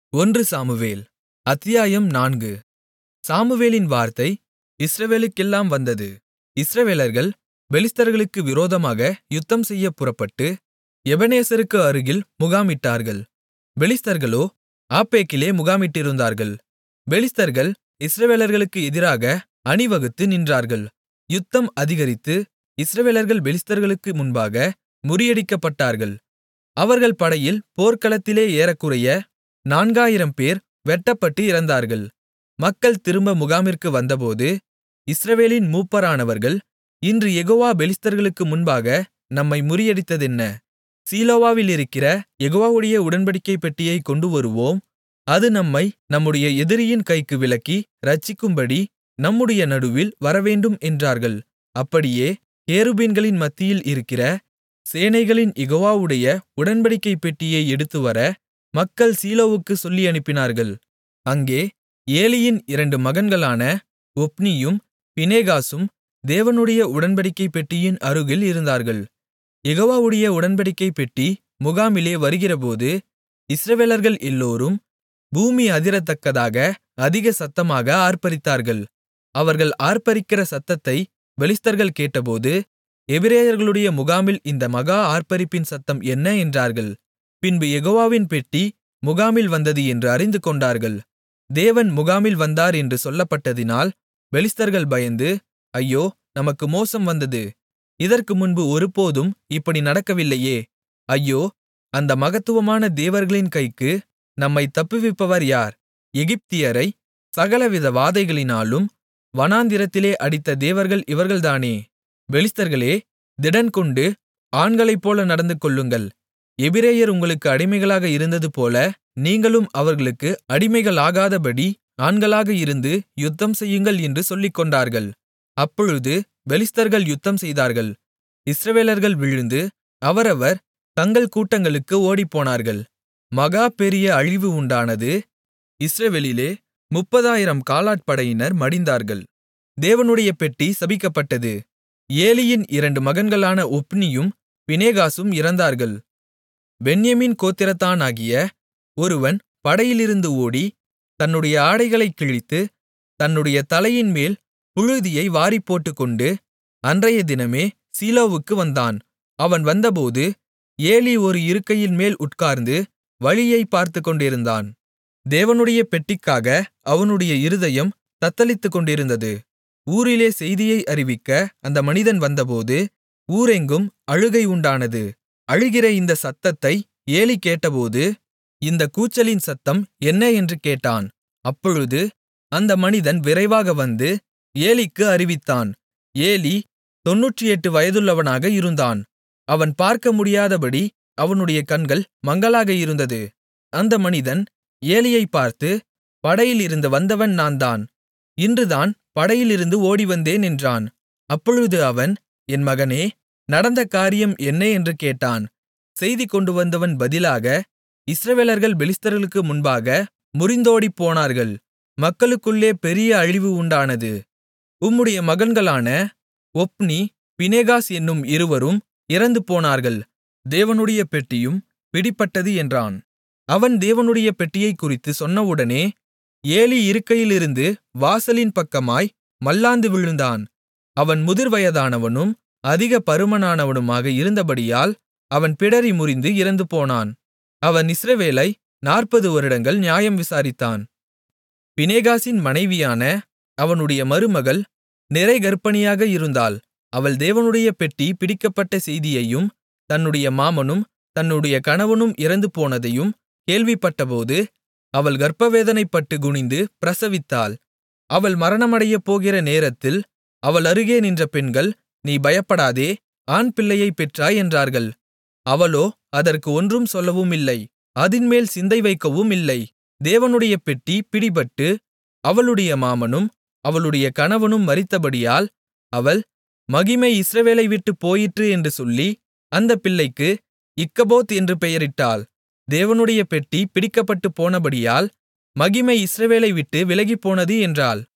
ஒன்று சாமுவேல் அத்தியாயம் நான்கு சாமுவேலின் வார்த்தை இஸ்ரவேலுக்கெல்லாம் வந்தது இஸ்ரவேலர்கள் பெலிஸ்தர்களுக்கு விரோதமாக யுத்தம்செய்யப் புறப்பட்டு எபெனேசருக்கு அருகில் முகாமிட்டார்கள் பெலிஸ்தர்களோ ஆப்பெக்கிலே முகாமிட்டிருந்தார்கள் பெலிஸ்தர்கள் இஸ்ரவேலர்களுக்கு எதிராக அணிவகுத்து நின்றார்கள் யுத்தம் அதிகரித்து இஸ்ரவேலர்கள் பெலிஸ்தர்களுக்கு முன்பாக முறியடிக்கப்பட்டார்கள் அவர்கள் படையில் போர்க்களத்திலே ஏறக்குறைய நான்காயிரம்பேர் வெட்டப்பட்டு இறந்தார்கள் மக்கள் திரும்ப முகாமிற்கு வந்தபோது இஸ்ரவேலின் மூப்பரானவர்கள் இன்று யெகோவா பெலிஸ்தர்களுக்கு முன்பாக நம்மை முறியடித்ததென்ன சீலோவாவிலிருக்கிற யெகோவாவுடைய உடன்படிக்கைப் பெட்டியைக் கொண்டுவருவோம் அது நம்மை நம்முடைய எதிரியின் கைக்கு விலக்கி இரட்சிக்கும்படி நம்முடைய நடுவில் வரவேண்டும் என்றார்கள் அப்படியே கேருபீன்களின் மத்தியில் இருக்கிற சேனைகளின் யெகோவாவுடைய உடன்படிக்கைப் பெட்டியை எடுத்துவர மக்கள் சீலோவுக்குச் சொல்லியனுப்பினார்கள் அங்கே ஏலியின் இரண்டு மகன்களான ஒப்னியும் பினெகாசும் தேவனுடைய உடன்படிக்கைப் பெட்டியின் அருகில் இருந்தார்கள் யெகோவாவுடைய உடன்படிக்கைப் பெட்டி முகாமிலே வருகிறபோது இஸ்ரவேலர்கள் எல்லோரும் பூமி அதிரத்தக்கதாக அதிக சத்தமாக ஆர்ப்பரித்தார்கள் அவர்கள் ஆர்ப்பரிக்கிற சத்தத்தை பெலிஸ்தர்கள் கேட்டபோது எபிரெயர்களுடைய முகாமில் இந்த மகா ஆர்ப்பரிப்பின் சத்தம் என்ன என்றார்கள் பின்பு யெகோவாவின் பெட்டி முகாமில் வந்தது என்று அறிந்துகொண்டார்கள் தேவன் முகாமில் வந்தார் என்று சொல்லப்பட்டதினால் பெலிஸ்தர்கள் பயந்து ஐயோ நமக்கு மோசம் வந்தது இதற்கு முன்பு ஒருபோதும் இப்படி நடக்கவில்லையே ஐயோ அந்த மகத்துவமான தேவர்களின் கைக்கு நம்மை தப்புவிப்பவர் யார் எகிப்தியரை சகலவித வாதைகளினாலும் வனாந்திரத்திலே அடித்த தேவர்கள் இவர்கள்தானே பெலிஸ்தர்களே திடன்கொண்டு ஆண்களைப்போல நடந்துகொள்ளுங்கள் எபிரெயர் உங்களுக்கு அடிமைகளாக இருந்ததுபோல நீங்களும் அவர்களுக்கு அடிமைகளாகாதபடி ஆண்களாக இருந்து யுத்தம் செய்யுங்கள் என்று சொல்லிக்கொண்டார்கள் அப்பொழுது பெலிஸ்தர்கள் யுத்தம் செய்தார்கள் இஸ்ரவேலர்கள் விழுந்து அவரவர் தங்கள் கூட்டங்களுக்கு ஓடிப்போனார்கள் மகா பெரிய அழிவு உண்டானது இஸ்ரவேலிலே முப்பதாயிரம் காலாட்படையினர் மடிந்தார்கள் தேவனுடைய பெட்டி சபிக்கப்பட்டது ஏலியின் இரண்டு மகன்களான ஒப்னியும் பினேகாசும் இறந்தார்கள் பென்யமீன் கோத்திரத்தானாகிய ஒருவன் படையிலிருந்து ஓடி தன்னுடைய ஆடைகளைக் கிழித்து தன்னுடைய தலையின்மேல் புழுதியை வாரிப்போட்டுக்கொண்டு அன்றைய தினமே சீலோவுக்கு வந்தான் அவன் வந்தபோது ஏலி ஒரு இருக்கையின் மேல் உட்கார்ந்து வழியைப் பார்த்துக்கொண்டிருந்தான் தேவனுடைய பெட்டிக்காக அவனுடைய இருதயம் தத்தளித்துக்கொண்டிருந்தது ஊரிலே செய்தியை அறிவிக்க அந்த மனிதன் வந்தபோது ஊரெங்கும் அழுகை உண்டானது அழுகிற இந்த சத்தத்தை ஏலி கேட்டபோது இந்த கூச்சலின் சத்தம் என்ன என்று கேட்டான் அப்பொழுது அந்த மனிதன் விரைவாக வந்து ஏலிக்கு அறிவித்தான் ஏலி தொன்னூற்றெட்டு வயதுள்ளவனாக இருந்தான் அவன் பார்க்க முடியாதபடி அவனுடைய கண்கள் மங்கலாக இருந்தது அந்த மனிதன் ஏலியைப் பார்த்து படையிலிருந்து வந்தவன் நான்தான் இன்றுதான் படையிலிருந்து ஓடிவந்தேன் என்றான் அப்பொழுது அவன் என் மகனே நடந்த காரியம் என்ன என்று கேட்டான் செய்தி கொண்டு வந்தவன் பதிலாக இஸ்ரவேலர்கள் பெலிஸ்தர்களுக்கு முன்பாக முறிந்தோடிப்போனார்கள் மக்களுக்குள்ளே பெரிய அழிவு உண்டானது உம்முடைய மகன்களான ஒப்னி பினேகாஸ் என்னும் இருவரும் இறந்து போனார்கள் தேவனுடைய பெட்டியும் பிடிபட்டது என்றான் அவன் தேவனுடைய பெட்டியைக் குறித்து சொன்னவுடனே ஏலி இருக்கையிலிருந்து வாசலின் பக்கமாய் மல்லாந்து விழுந்தான் அவன் முதிர்வயதானவனும் அதிக பருமனானவனுமாக இருந்தபடியால் அவன் பிடரி முறிந்து இறந்து போனான் அவன் இஸ்ரவேலை நாற்பது வருடங்கள் நியாயம் விசாரித்தான் பினேகாசின் மனைவியான அவனுடைய மருமகள் நிறை கர்ப்பிணியாக இருந்தாள் அவள் தேவனுடைய பெட்டி பிடிக்கப்பட்ட செய்தியையும் தன்னுடைய மாமனும் தன்னுடைய கணவனும் இறந்து போனதையும் கேள்விப்பட்டபோது அவள் கர்ப்பவேதனைப்பட்டு குனிந்து பிரசவித்தாள் அவள் மரணமடையப் போகிற நேரத்தில் அவள் அருகே நின்ற பெண்கள் நீ பயப்படாதே ஆண் பிள்ளையைப் பெற்றாய் என்றார்கள் அவளோ அதற்கு ஒன்றும் சொல்லவுமில்லை அதின்மேல் சிந்தை வைக்கவும் இல்லை தேவனுடைய பெட்டி பிடிபட்டு அவளுடைய மாமனும் அவளுடைய கணவனும் மரித்தபடியால் அவள் மகிமை இஸ்ரவேலை விட்டுப் போயிற்று என்று சொல்லி அந்தப் பிள்ளைக்கு இக்கபோத் என்று பெயரிட்டாள் தேவனுடைய பெட்டி பிடிக்கப்பட்டுப் போனபடியால் மகிமை இஸ்ரவேலை விட்டு விலகிப்போனது என்றாள்